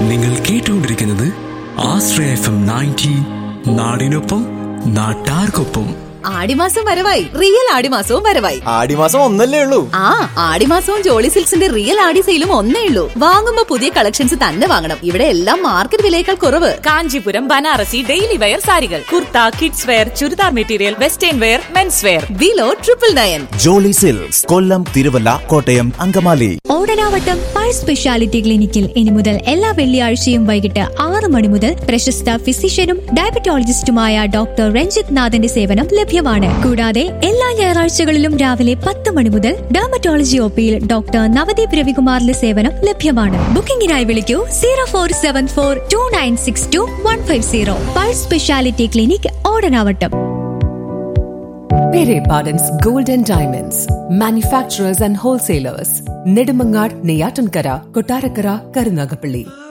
നിങ്ങൾ കേട്ടുകൊണ്ടിരിക്കുന്നത് ആശ്രയ F M ninety നാടിനൊപ്പം നാട്ടാർക്കൊപ്പം ആടിമാസം വരവായി റിയൽ ആടിമാസവും വരവായി ആടിമാസം ഒന്നല്ലേ ഉള്ളൂ ആ ആടിമാസവും ജോളി സിൽക്സിന്റെ റിയൽ ആടി സെയിലും ഒന്നേ ഉള്ളൂ വാങ്ങുമ്പോ പുതിയ കളക്ഷൻസ് തന്നെ വാങ്ങണം ഇവിടെ എല്ലാം മാർക്കറ്റ് വിലയേക്കാൾ കുറവ് കാഞ്ചീപുരം ബനാറസി ഡെയിലി വെയർ സാരികൾ kurta kids wear churidar material western wear men's wear below triple nine Jolly silks Kollam Thiruvalla Kottayam Angamaly Odanavattom Pai speciality ക്ലിനിക്കിൽ ഇനി മുതൽ എല്ലാ വെള്ളിയാഴ്ചയും വൈകിട്ട് ആറ് മണി മുതൽ പ്രശസ്ത ഫിസിഷ്യനും ഡയബറ്റോളജിസ്റ്റുമായ ഡോക്ടർ രഞ്ജിത് നാഥന്റെ സേവനം ലഭ്യമാണ് കൂടാതെ എല്ലാ ഞായറാഴ്ചകളിലും രാവിലെ പത്ത് മണി മുതൽ ഡെർമറ്റോളജി ഒപിയിൽ ഡോക്ടർ നവദീപ് രവികുമാറിന്റെ സേവനം ലഭ്യമാണ് ബുക്കിംഗിനായി വിളിക്കൂ zero four seven four two nine six two one five zero Pai speciality clinic Odanavattom Pere Pardon's Gold and Diamonds, manufacturers and wholesalers, Nedumangad, Neyatankara, Kotarakara, Karunagapalli.